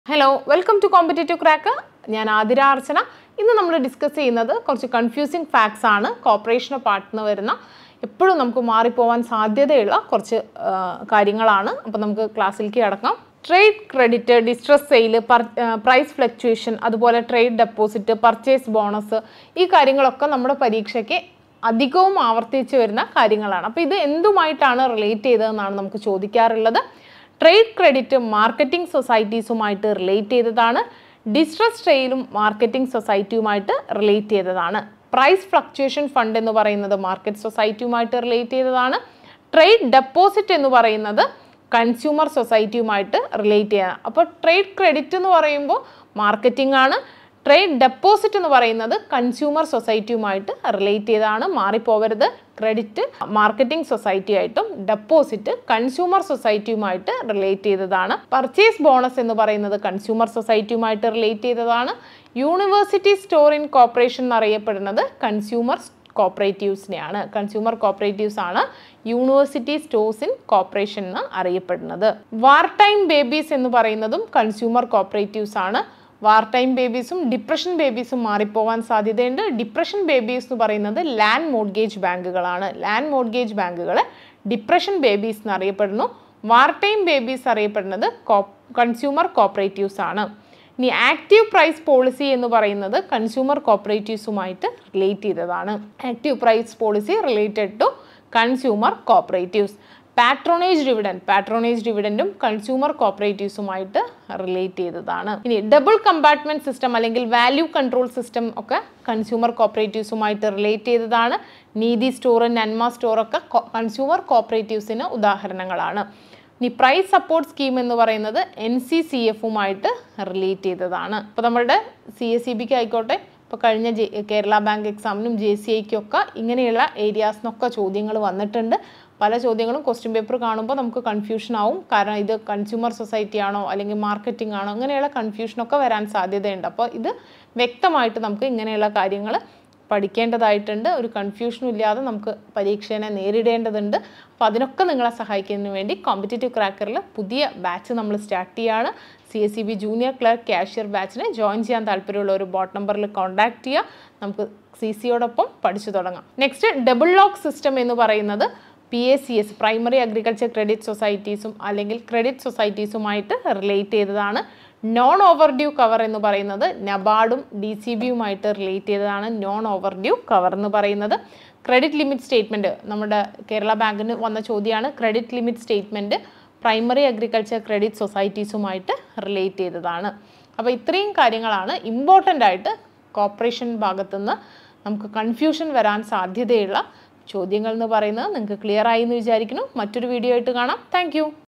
hello welcome to competitive crack ഞാൻ ആതിര അർച്ചന ഇന്ന് നമ്മൾ ഡിസ്കസ് ചെയ്യുന്നത് കുറച്ച് കൺഫ്യൂസിങ് ഫാക്ട്സ് ആണ് കോർപ്പറേഷന് പാർട്ടിന് വരുന്ന എപ്പോഴും നമുക്ക് മാറിപ്പോവാൻ സാധ്യതയുള്ള കുറച്ച് ആ, കാര്യങ്ങളാണ് അപ്പോൾ നമുക്ക് ക്ലാസ്സിലേക്ക് കിടക്കാം trade credit distress sale price fluctuation അതുപോലെ ട്രേഡ് ഡെപ്പോസിറ്റ് പർച്ചേസ് ബോണസ് ഈ കാര്യങ്ങളൊക്കെ നമ്മുടെ പരീക്ഷയ്ക്ക് അധികവും ആവർത്തിച്ച് വരുന്ന കാര്യങ്ങളാണ് അപ്പോൾ ഇത് എന്തുമായിട്ടാണ് റിലേറ്റ് ചെയ്തതെന്നാണ് നമുക്ക് ചോദിക്കാറുള്ളത് ട്രേഡ് ക്രെഡിറ്റ് മാർക്കറ്റിംഗ് സൊസൈറ്റീസുമായിട്ട് റിലേറ്റ് ചെയ്തതാണ് ഡിസ്ട്രസ് ട്രെയിലും മാർക്കറ്റിംഗ് സൊസൈറ്റിയുമായിട്ട് റിലേറ്റ് ചെയ്തതാണ് പ്രൈസ് ഫ്ലക്ച്വേഷൻ ഫണ്ട് എന്ന് പറയുന്നത് മാർക്കറ്റ് സൊസൈറ്റിയുമായിട്ട് റിലേറ്റ് ചെയ്തതാണ് ട്രേഡ് ഡെപ്പോസിറ്റ് എന്ന് പറയുന്നത് കൺസ്യൂമർ സൊസൈറ്റിയുമായിട്ട് റിലേറ്റ് ചെയ്യണം അപ്പോൾ ട്രേഡ് ക്രെഡിറ്റ് എന്ന് പറയുമ്പോൾ മാർക്കറ്റിംഗ് ആണ് ട്രേഡ് ഡെപ്പോസിറ്റ് എന്ന് പറയുന്നത് കൺസ്യൂമർ സൊസൈറ്റിയുമായിട്ട് റിലേറ്റ് ചെയ്താണ് മാറിപ്പോവരുത് ക്രെഡിറ്റ് മാർക്കറ്റിംഗ് സൊസൈറ്റി ആയിട്ടും ഡെപ്പോസിറ്റ് കൺസ്യൂമർ സൊസൈറ്റിയുമായിട്ട് റിലേറ്റ് ചെയ്തതാണ് പർച്ചേസ് ബോണസ് എന്ന് പറയുന്നത് കൺസ്യൂമർ സൊസൈറ്റിയുമായിട്ട് റിലേറ്റ് ചെയ്തതാണ് യൂണിവേഴ്സിറ്റി സ്റ്റോർ ഇൻ കോർപ്പറേഷൻ എന്നറിയപ്പെടുന്നത് കൺസ്യൂമർ കോപ്പറേറ്റീവ്സിനെയാണ് കൺസ്യൂമർ കോപ്പറേറ്റീവ്സ് ആണ് യൂണിവേഴ്സിറ്റി സ്റ്റോഴ്സ് ഇൻ കോർപ്പറേഷൻ എന്ന് അറിയപ്പെടുന്നത് വാർ ടൈം ബേബീസ് എന്ന് പറയുന്നതും കൺസ്യൂമർ കോപ്പറേറ്റീവ്സ് ആണ് വാർ ടൈം ബേബീസും ഡിപ്രഷൻ ബേബീസും മാറിപ്പോവാൻ സാധ്യതയുണ്ട് ഡിപ്രഷൻ ബേബീസ് എന്ന് പറയുന്നത് ലാൻഡ് മോഡ്ഗേജ് ബാങ്കുകളാണ് ലാൻഡ് മോഡ്ഗേജ് ബാങ്കുകൾ ഡിപ്രഷൻ ബേബീസ് എന്നറിയപ്പെടുന്നു വാർ ടൈം ബേബീസ് അറിയപ്പെടുന്നത് കൺസ്യൂമർ കോപ്പറേറ്റീവ്സ് ആണ് ഇനി ആക്റ്റീവ് പ്രൈസ് പോളിസി എന്ന് പറയുന്നത് കൺസ്യൂമർ കോപ്പറേറ്റീവ്സുമായിട്ട് റിലേറ്റ് ചെയ്തതാണ് active price policy related to consumer cooperatives patronage dividend patronage ഡിവിഡൻറ്റും കൺസ്യൂമർ കോപ്പറേറ്റീവ്സുമായിട്ട് റിലേറ്റ് ചെയ്തതാണ് ഇനി ഡബിൾ കമ്പാർട്ട്മെന്റ് സിസ്റ്റം അല്ലെങ്കിൽ വാല്യൂ കൺട്രോൾ സിസ്റ്റം ഒക്കെ കൺസ്യൂമർ കോപ്പറേറ്റീവ്സുമായിട്ട് റിലേറ്റ് ചെയ്തതാണ് നീതി സ്റ്റോർ നന്മ സ്റ്റോർ ഒക്കെ കൺസ്യൂമർ കോപ്പറേറ്റീവ്സിന് ഉദാഹരണങ്ങളാണ് ഇനി പ്രൈസ് സപ്പോർട്ട് സ്കീം എന്ന് പറയുന്നത് എൻ സി സി എഫുമായിട്ട് റിലേറ്റ് ചെയ്തതാണ് അപ്പോൾ നമ്മളുടെ സി എസ് സി ബിക്ക് ആയിക്കോട്ടെ ഇപ്പോൾ കഴിഞ്ഞ ജെ കേരള ബാങ്ക് എക്സാമിനും ജെ സി ഐക്കും ഒക്കെ ഇങ്ങനെയുള്ള ഏരിയാസിനൊക്കെ ചോദ്യങ്ങൾ വന്നിട്ടുണ്ട് പല ചോദ്യങ്ങളും ക്വസ്റ്റ്യൻ പേപ്പർ കാണുമ്പോൾ നമുക്ക് കൺഫ്യൂഷൻ ആവും കാരണം ഇത് കൺസ്യൂമർ സൊസൈറ്റി ആണോ അല്ലെങ്കിൽ മാർക്കറ്റിംഗ് ആണോ അങ്ങനെയുള്ള കൺഫ്യൂഷനൊക്കെ വരാൻ സാധ്യതയുണ്ട് അപ്പോൾ ഇത് വ്യക്തമായിട്ട് നമുക്ക് ഇങ്ങനെയുള്ള കാര്യങ്ങൾ പഠിക്കേണ്ടതായിട്ടുണ്ട് ഒരു കൺഫ്യൂഷനും ഇല്ലാതെ നമുക്ക് പരീക്ഷേനെ നേരിടേണ്ടതുണ്ട് അപ്പോൾ അതിനൊക്കെ നിങ്ങളെ സഹായിക്കുന്നതിന് വേണ്ടി കോമ്പറ്റേറ്റീവ് ക്രാക്കറിൽ പുതിയ ബാച്ച് നമ്മൾ സ്റ്റാർട്ട് ചെയ്യുകയാണ് C S C B junior clerk cashier ബാച്ചിന് ജോയിൻ ചെയ്യാൻ താല്പര്യമുള്ള ഒരു ബോട്ട് നമ്പറിൽ കോൺടാക്ട് ചെയ്യുക നമുക്ക് സി സിയോടൊപ്പം പഠിച്ചു തുടങ്ങാം നെക്സ്റ്റ് ഡബിൾ ലോക്ക് സിസ്റ്റം എന്ന് പറയുന്നത് P A C S primary agriculture credit സൊസൈറ്റീസും അല്ലെങ്കിൽ ക്രെഡിറ്റ് സൊസൈറ്റീസുമായിട്ട് റിലേറ്റ് ചെയ്തതാണ് നോൺ ഓവർ ഡ്യൂ കവർ എന്ന് പറയുന്നത് നബാർഡും ഡി സി ബിയുമായിട്ട് റിലേറ്റ് ചെയ്തതാണ് നോൺ ഓവർ ഡ്യൂ കവർ എന്ന് പറയുന്നത് ക്രെഡിറ്റ് ലിമിറ്റ് സ്റ്റേറ്റ്മെൻറ്റ് നമ്മുടെ കേരള ബാങ്കിന് വന്ന ചോദ്യമാണ് credit limit statement primary agriculture credit സൊസൈറ്റീസുമായിട്ട് റിലേറ്റ് ചെയ്തതാണ് അപ്പോൾ ഇത്രയും കാര്യങ്ങളാണ് ഇമ്പോർട്ടൻ്റ് ആയിട്ട് കോർപ്പറേഷൻ ഭാഗത്തുനിന്ന് നമുക്ക് കൺഫ്യൂഷൻ വരാൻ സാധ്യതയുള്ള ചോദ്യങ്ങൾ എന്ന് പറയുന്നത് നിങ്ങൾക്ക് ക്ലിയർ ആയി എന്ന് വിചാരിക്കുന്നു മറ്റൊരു വീഡിയോ ആയിട്ട് കാണാം താങ്ക്